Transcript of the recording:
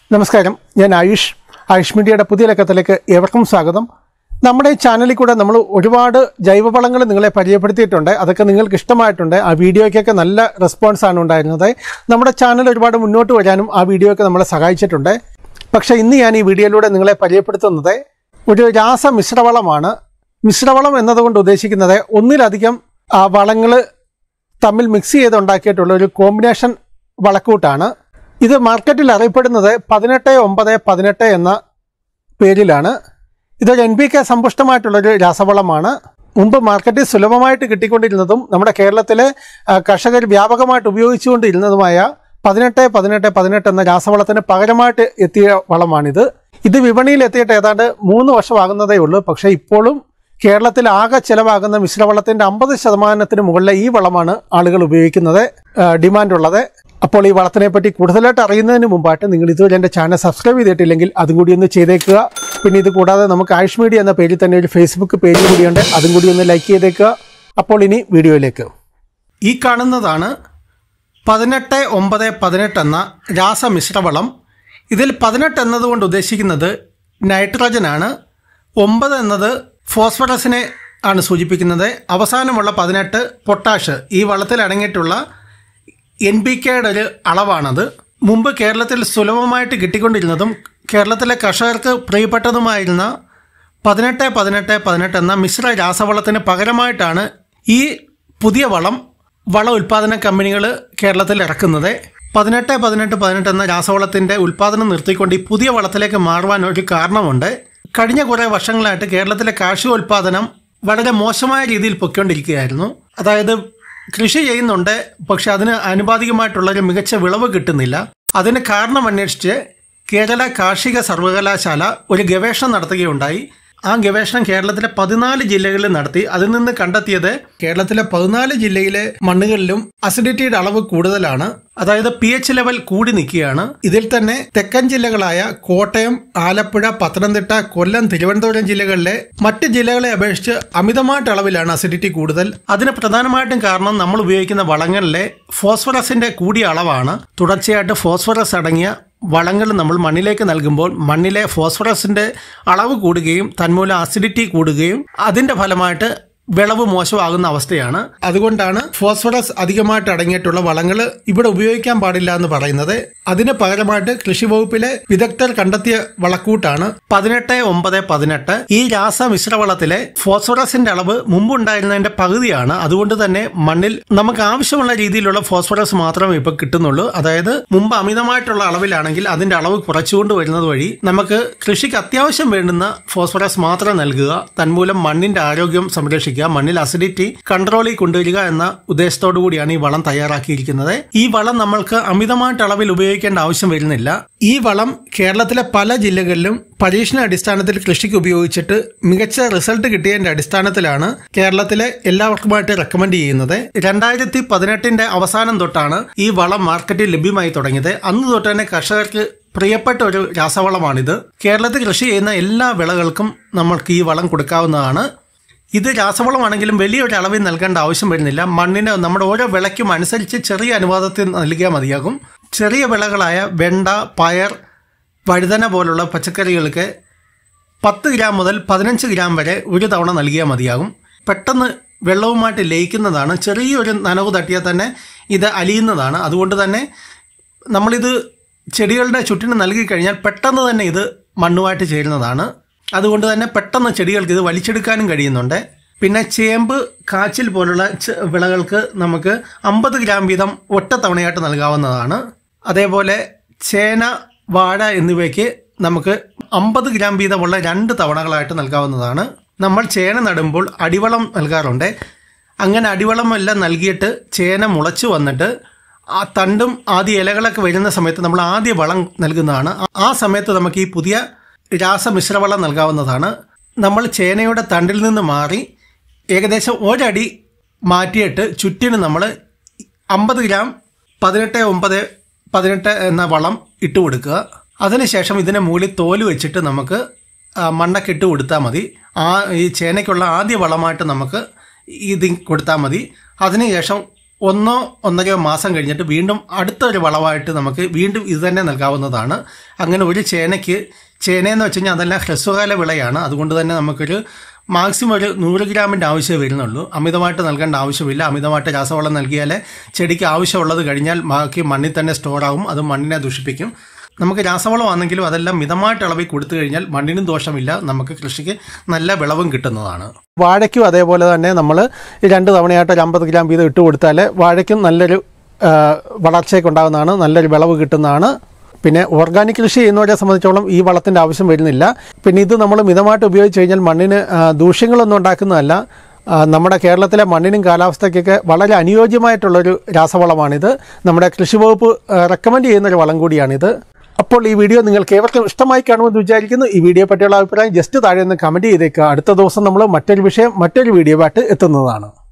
നമസ്കാരം ഞാൻ ആയുഷ് ആയുഷ് മീഡിയയുടെ പുതിയ ലക്കത്തിലേക്ക് ഏവർക്കും സ്വാഗതം നമ്മുടെ ഈ ചാനലിൽ കൂടെ നമ്മൾ ഒരുപാട് ജൈവവളങ്ങൾ നിങ്ങളെ പരിചയപ്പെടുത്തിയിട്ടുണ്ട് അതൊക്കെ നിങ്ങൾക്ക് ഇഷ്ടമായിട്ടുണ്ട് ആ വീഡിയോയ്ക്കൊക്കെ നല്ല റെസ്പോൺസ് ആണ് ഉണ്ടായിരുന്നത് നമ്മുടെ ചാനൽ ഒരുപാട് മുന്നോട്ട് വരാനും ആ വീഡിയോ ഒക്കെ നമ്മളെ സഹായിച്ചിട്ടുണ്ട് പക്ഷേ ഇന്ന് ഞാൻ ഈ വീഡിയോയിലൂടെ നിങ്ങളെ പരിചയപ്പെടുത്തുന്നത് ഒരു രാസ മിശ്രവളമാണ് മിശ്രവളം എന്നതുകൊണ്ട് ഉദ്ദേശിക്കുന്നത് ഒന്നിലധികം വളങ്ങൾ തമ്മിൽ മിക്സ് ചെയ്ത് ഉണ്ടാക്കിയിട്ടുള്ള ഒരു കോമ്പിനേഷൻ വളക്കൂട്ടാണ് ഇത് മാർക്കറ്റിൽ അറിയപ്പെടുന്നത് പതിനെട്ട് ഒമ്പത് പതിനെട്ട് എന്ന പേരിലാണ് ഇതൊരു എൻ പി കെ സമ്പുഷ്ടമായിട്ടുള്ളൊരു രാസവളമാണ് മുമ്പ് മാർക്കറ്റിൽ സുലഭമായിട്ട് കിട്ടിക്കൊണ്ടിരുന്നതും നമ്മുടെ കേരളത്തിലെ ആ, കർഷകർ വ്യാപകമായിട്ട് ഉപയോഗിച്ചുകൊണ്ടിരുന്നതുമായ പതിനെട്ട് പതിനെട്ട് പതിനെട്ട് എന്ന രാസവളത്തിന് പകരമായിട്ട് എത്തിയ വളമാണിത് ഇത് വിപണിയിൽ എത്തിയിട്ട് ഏതാണ്ട് മൂന്ന് വർഷമാകുന്നതേ ഉള്ളൂ പക്ഷേ ഇപ്പോഴും കേരളത്തിൽ ആകെ ചെലവാകുന്ന മിശ്രവളത്തിന്റെ അമ്പത് ശതമാനത്തിന് മുകളിലെ ഈ വളമാണ് ആളുകൾ ഉപയോഗിക്കുന്നത് ഡിമാൻഡ് ഉള്ളത് അപ്പോൾ ഈ വളത്തിനെ പറ്റി കൂടുതലായിട്ട് അറിയുന്നതിന് മുമ്പായിട്ട് നിങ്ങൾ ഇതുവരെ എൻ്റെ ചാനൽ സബ്സ്ക്രൈബ് ചെയ്തിട്ടില്ലെങ്കിൽ അതും കൂടി ഒന്ന് ചെയ്തേക്കുക പിന്നെ ഇത് കൂടാതെ നമുക്ക് ആയുഷ് മീഡിയ എന്ന പേരിൽ തന്നെ ഒരു ഫേസ്ബുക്ക് പേജ് കൂടിയുണ്ട് അതും കൂടി ഒന്ന് ലൈക്ക് ചെയ്തേക്കുക അപ്പോൾ ഇനി വീഡിയോയിലേക്ക് ഈ കാണുന്നതാണ് പതിനെട്ട് ഒമ്പത് പതിനെട്ട് എന്ന രാസമിശ്രവളം ഇതിൽ പതിനെട്ട് എന്നതുകൊണ്ട് ഉദ്ദേശിക്കുന്നത് നൈട്രജനാണ് ഒമ്പത് എന്നത് ഫോസ്ഫറസിനെ ആണ് സൂചിപ്പിക്കുന്നത് അവസാനമുള്ള പതിനെട്ട് പൊട്ടാഷ് ഈ വളത്തിൽ അടങ്ങിയിട്ടുള്ള എൻ പി കെയുടെ ഒരു അളവാണത് മുമ്പ് കേരളത്തിൽ സുലഭമായിട്ട് കിട്ടിക്കൊണ്ടിരുന്നതും കേരളത്തിലെ കർഷകർക്ക് പ്രിയപ്പെട്ടതുമായിരുന്ന പതിനെട്ട് പതിനെട്ട് പതിനെട്ട് എന്ന മിശ്ര രാസവളത്തിന് പകരമായിട്ടാണ് ഈ പുതിയ വളം വള ഉൽപ്പാദന കമ്പനികൾ കേരളത്തിൽ ഇറക്കുന്നത് പതിനെട്ട് പതിനെട്ട് പതിനെട്ട് എന്ന രാസവളത്തിന്റെ ഉൽപ്പാദനം നിർത്തിക്കൊണ്ട് ഈ പുതിയ വളത്തിലേക്ക് മാറുവാൻ ഒരു കാരണമുണ്ട് കഴിഞ്ഞ കുറേ വർഷങ്ങളായിട്ട് കേരളത്തിലെ കാർഷികോൽപാദനം വളരെ മോശമായ രീതിയിൽ പൊയ്ക്കൊണ്ടിരിക്കുകയായിരുന്നു അതായത് കൃഷി ചെയ്യുന്നുണ്ട് പക്ഷെ അതിന് ആനുപാതികമായിട്ടുള്ളൊരു മികച്ച വിളവ് കിട്ടുന്നില്ല അതിന് കാരണം അന്വേഷിച്ച് കേരള കാർഷിക സർവകലാശാല ഒരു ഗവേഷണം നടത്തുകയുണ്ടായി ആ ഗവേഷണം കേരളത്തിലെ പതിനാല് ജില്ലകളിൽ നടത്തി അതിൽ നിന്ന് കണ്ടെത്തിയത് കേരളത്തിലെ പതിനാല് ജില്ലയിലെ മണ്ണുകളിലും അസിഡിറ്റിയുടെ അളവ് കൂടുതലാണ് അതായത് പി എച്ച് ലെവൽ കൂടി നിൽക്കുകയാണ് ഇതിൽ തന്നെ തെക്കൻ ജില്ലകളായ കോട്ടയം ആലപ്പുഴ പത്തനംതിട്ട കൊല്ലം തിരുവനന്തപുരം ജില്ലകളിലെ മറ്റ് ജില്ലകളെ അപേക്ഷിച്ച് അമിതമായിട്ട് അളവിലാണ് അസിഡിറ്റി കൂടുതൽ അതിന് പ്രധാനമായിട്ടും കാരണം നമ്മൾ ഉപയോഗിക്കുന്ന വളങ്ങളിലെ ഫോസ്ഫറസിന്റെ കൂടിയ അളവാണ് തുടർച്ചയായിട്ട് ഫോസ്ഫറസ് അടങ്ങിയ വളങ്ങൾ നമ്മൾ മണ്ണിലേക്ക് നൽകുമ്പോൾ മണ്ണിലെ ഫോസ്ഫറസിന്റെ അളവ് കൂടുകയും തന്മൂലം അസിഡിറ്റി കൂടുകയും അതിന്റെ ഫലമായിട്ട് വിളവ് മോശമാകുന്ന അവസ്ഥയാണ് അതുകൊണ്ടാണ് ഫോസ്ഫറസ് അധികമായിട്ട് അടങ്ങിയിട്ടുള്ള വളങ്ങൾ ഇവിടെ ഉപയോഗിക്കാൻ പാടില്ല എന്ന് പറയുന്നത് അതിന് പകരമായിട്ട് കൃഷി വകുപ്പിലെ വിദഗ്ധർ കണ്ടെത്തിയ വളക്കൂട്ടാണ് പതിനെട്ട് ഒമ്പത് പതിനെട്ട് ഈ രാസ മിശ്രവളത്തിലെ ഫോസ്ഫറസിന്റെ അളവ് മുമ്പുണ്ടായിരുന്നതിന്റെ പകുതിയാണ് അതുകൊണ്ട് തന്നെ മണ്ണിൽ നമുക്ക് ആവശ്യമുള്ള രീതിയിലുള്ള ഫോസ്ഫറസ് മാത്രമേ ഇപ്പൊ കിട്ടുന്നുള്ളൂ അതായത് മുമ്പ് അമിതമായിട്ടുള്ള അളവിലാണെങ്കിൽ അതിന്റെ അളവ് കുറച്ചുകൊണ്ട് വരുന്നത് വഴി നമുക്ക് കൃഷിക്ക് അത്യാവശ്യം വേണ്ടുന്ന ഫോസ്ഫറസ് മാത്രം നൽകുക തന്മൂലം മണ്ണിന്റെ ആരോഗ്യം സംരക്ഷിക്കുക മണ്ണിൽ അസിഡിറ്റി കൺട്രോളിൽ കൊണ്ടുവരിക എന്ന ഉദ്ദേശത്തോടു കൂടിയാണ് ഈ വളം തയ്യാറാക്കിയിരിക്കുന്നത് ഈ വളം നമ്മൾക്ക് അമിതമായിട്ട് അളവിൽ ഉപയോഗിക്കേണ്ട ആവശ്യം വരുന്നില്ല ഈ വളം കേരളത്തിലെ പല ജില്ലകളിലും പരീക്ഷണ അടിസ്ഥാനത്തിൽ കൃഷിക്ക് ഉപയോഗിച്ചിട്ട് മികച്ച റിസൾട്ട് കിട്ടിയതിന്റെ അടിസ്ഥാനത്തിലാണ് കേരളത്തിലെ എല്ലാവർക്കുമായിട്ട് റെക്കമെൻഡ് ചെയ്യുന്നത് രണ്ടായിരത്തി പതിനെട്ടിന്റെ അവസാനം തൊട്ടാണ് ഈ വളം മാർക്കറ്റിൽ ലഭ്യമായി തുടങ്ങിയത് അന്ന് തൊട്ട് തന്നെ കർഷകർക്ക് പ്രിയപ്പെട്ട ഒരു രാസവളമാണിത് കേരളത്തിൽ കൃഷി ചെയ്യുന്ന എല്ലാ വിളകൾക്കും നമ്മൾക്ക് ഈ വളം കൊടുക്കാവുന്നതാണ് ഇത് രാസവളമാണെങ്കിലും വലിയൊരു അളവിൽ നൽകേണ്ട ആവശ്യം വരുന്നില്ല മണ്ണിന് നമ്മുടെ ഓരോ വിളയ്ക്കും അനുസരിച്ച് ചെറിയ അനുപാതത്തിൽ നൽകിയാൽ മതിയാകും ചെറിയ വിളകളായ വെണ്ട പയർ വഴുതന പോലുള്ള പച്ചക്കറികൾക്ക് പത്ത് ഗ്രാം മുതൽ പതിനഞ്ച് ഗ്രാം വരെ ഒരു തവണ നൽകിയാൽ മതിയാകും പെട്ടെന്ന് വെള്ളവുമായിട്ട് ലയിക്കുന്നതാണ് ചെറിയൊരു നനവ് തട്ടിയാൽ തന്നെ ഇത് അലിയുന്നതാണ് അതുകൊണ്ട് തന്നെ നമ്മളിത് ചെടികളുടെ ചുറ്റിന് നൽകി കഴിഞ്ഞാൽ പെട്ടെന്ന് തന്നെ ഇത് മണ്ണുമായിട്ട് ചേരുന്നതാണ് അതുകൊണ്ട് തന്നെ പെട്ടെന്ന് ചെടികൾക്ക് ഇത് വലിച്ചെടുക്കാനും കഴിയുന്നുണ്ട് പിന്നെ ചേമ്പ് കാച്ചിൽ പോലുള്ള ചെ- വിളകൾക്ക് നമുക്ക് അമ്പത് ഗ്രാം വീതം ഒറ്റത്തവണയായിട്ട് നൽകാവുന്നതാണ് അതേപോലെ ചേന വാഴ എന്നിവയ്ക്ക് നമുക്ക് അമ്പത് ഗ്രാം വീതമുള്ള രണ്ട് തവണകളായിട്ട് നൽകാവുന്നതാണ് നമ്മൾ ചേന നടുമ്പോൾ അടിവളം നൽകാറുണ്ട് അങ്ങനെ അടിവളം എല്ലാം നൽകിയിട്ട് ചേന മുളച്ചു വന്നിട്ട് ആ തണ്ടും ആദ്യ ഇലകളൊക്കെ വരുന്ന സമയത്ത് നമ്മൾ ആദ്യ വളം നൽകുന്നതാണ് ആ- ആ സമയത്ത് നമുക്ക് ഈ പുതിയ രാസമിശ്രവളം നൽകാവുന്നതാണ് നമ്മൾ ചേനയുടെ തണ്ടിൽ നിന്ന് മാറി ഏകദേശം ഒരടി മാറ്റിയിട്ട് ചുറ്റിന് നമ്മൾ അമ്പത് ഗ്രാം പതിനെട്ട് ഒമ്പത് പതിനെട്ട് എന്ന വളം ഇട്ട് കൊടുക്കുക അതിനുശേഷം ഇതിനെ മൂലി തോല് വെച്ചിട്ട് നമുക്ക് ആ, മണ്ണൊക്കെ ഇട്ട് കൊടുത്താൽ മതി ആ ഈ ചേനയ്ക്കുള്ള ആദ്യ വളമായിട്ട് നമുക്ക് ഇത് കൊടുത്താൽ മതി അതിനുശേഷം ഒന്നോ ഒന്നരയോ മാസം കഴിഞ്ഞിട്ട് വീണ്ടും അടുത്തൊരു വളമായിട്ട് നമുക്ക് വീണ്ടും ഇത് തന്നെ നൽകാവുന്നതാണ് അങ്ങനെ ഒരു ചേനയ്ക്ക് ചേനയെന്ന് വെച്ച് കഴിഞ്ഞാൽ അതെല്ലാം ഹ്രസ്വകാല വിളയാണ് അതുകൊണ്ട് തന്നെ നമുക്കൊരു മാക്സിമം ഒരു നൂറ് ഗ്രാമിൻ്റെ ആവശ്യമേ വരുന്നുള്ളൂ അമിതമായിട്ട് നൽകേണ്ട ആവശ്യമില്ല അമിതമായിട്ട് രാസവളം നൽകിയാൽ ചെടിക്ക് ആവശ്യമുള്ളത് കഴിഞ്ഞാൽ ബാക്കി മണ്ണിൽ തന്നെ സ്റ്റോർ ആകും അത് മണ്ണിനെ ദുഷിപ്പിക്കും നമുക്ക് രാസവളമാണെങ്കിലും അതെല്ലാം മിതമായിട്ട് അളവിൽ കൊടുത്തു കഴിഞ്ഞാൽ മണ്ണിനും ദോഷമില്ല നമുക്ക് കൃഷിക്ക് നല്ല വിളവും കിട്ടുന്നതാണ് വാഴയ്ക്കും അതേപോലെ തന്നെ നമ്മൾ രണ്ട് തവണയായിട്ട് ഒരു അമ്പത് ഗ്രാം വീതം ഇട്ട് കൊടുത്താൽ വാഴയ്ക്കും നല്ലൊരു ആ, വളർച്ചയൊക്കെ ഉണ്ടാകുന്നതാണ് നല്ലൊരു വിളവ് കിട്ടുന്നതാണ് പിന്നെ ഓർഗാനിക് കൃഷി ചെയ്യുന്നവരെ സംബന്ധിച്ചോളം ഈ വളത്തിൻ്റെ ആവശ്യം വരുന്നില്ല പിന്നെ ഇത് നമ്മൾ മിതമായിട്ട് ഉപയോഗിച്ച് കഴിഞ്ഞാൽ മണ്ണിന് ആ, ദൂഷ്യങ്ങളൊന്നും ഉണ്ടാക്കുന്നതല്ല ആ, നമ്മുടെ കേരളത്തിലെ മണ്ണിനും കാലാവസ്ഥയ്ക്കൊക്കെ വളരെ അനുയോജ്യമായിട്ടുള്ളൊരു രാസവളമാണിത് നമ്മുടെ കൃഷി വകുപ്പ് റെക്കമെൻഡ് ചെയ്യുന്നൊരു വളം കൂടിയാണിത് അപ്പോൾ ഈ വീഡിയോ നിങ്ങൾക്ക് ഏവർക്കും ഇഷ്ടമായി കാണുമെന്ന് വിചാരിക്കുന്നു ഈ വീഡിയോ പറ്റിയുള്ള അഭിപ്രായം ജസ്റ്റ് താഴെ ഒന്ന് കമൻറ്റ് ചെയ്തേക്കുക അടുത്ത ദിവസം നമ്മൾ മറ്റൊരു വിഷയം മറ്റൊരു വീഡിയോ ആയിട്ട് എത്തുന്നതാണ്